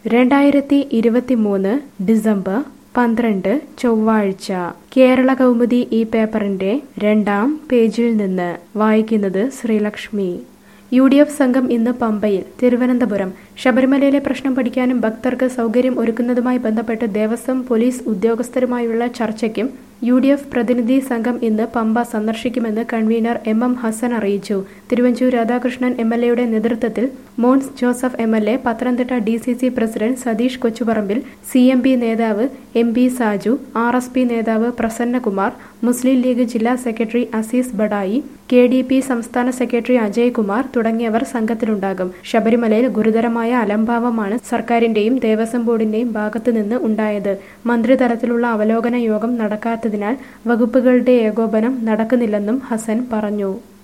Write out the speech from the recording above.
രണ്ടായിരത്തി ഇരുപത്തിമൂന്ന് ഡിസംബർ പന്ത്രണ്ട് ചൊവ്വാഴ്ച കേരള കൗമുദി ഈ പേപ്പറിന്റെ രണ്ടാം പേജിൽ നിന്ന് വായിക്കുന്നത് ശ്രീലക്ഷ്മി യു ഡി എഫ് സംഘം ഇന്ന് പമ്പയിൽ തിരുവനന്തപുരം ശബരിമലയിലെ പ്രശ്നം പഠിക്കാനും ഭക്തർക്ക് സൗകര്യം ഒരുക്കുന്നതുമായി ബന്ധപ്പെട്ട് ദേവസ്വം പോലീസ് ഉദ്യോഗസ്ഥരുമായുള്ള ചർച്ചയ്ക്കും യു ഡി എഫ് പ്രതിനിധി സംഘം ഇന്ന് പമ്പ സന്ദർശിക്കുമെന്ന് കൺവീനർ എം എം ഹസൻ അറിയിച്ചു തിരുവഞ്ചൂർ രാധാകൃഷ്ണൻ എം എൽ എയുടെ നേതൃത്വത്തിൽ Mons Joseph M L A Pathanamthitta D C C president Satheesh Kochuparambil C M P നേതാവ് M P Saju R S P നേതാവ് പ്രസന്നകുമാർ മുസ്ലിം ലീഗ് ജില്ലാ secretary Azeez Badayi K D P സംസ്ഥാന സെക്രട്ടറി അജയ് കുമാർ തുടങ്ങിയവർ സംഘത്തിലുണ്ടാകും ശബരിമലയിൽ ഗുരുതരമായ അലംഭാവമാണ് സർക്കാരിന്റെയും ദേവസ്വം ബോർഡിന്റെയും ഭാഗത്തുനിന്ന് ഉണ്ടായത് മന്ത്രിതലത്തിലുള്ള അവലോകന യോഗം നടക്കാത്തതിനാൽ വകുപ്പുകളുടെ ഏകോപനം നടക്കുന്നില്ലെന്നും ഹസൻ പറഞ്ഞു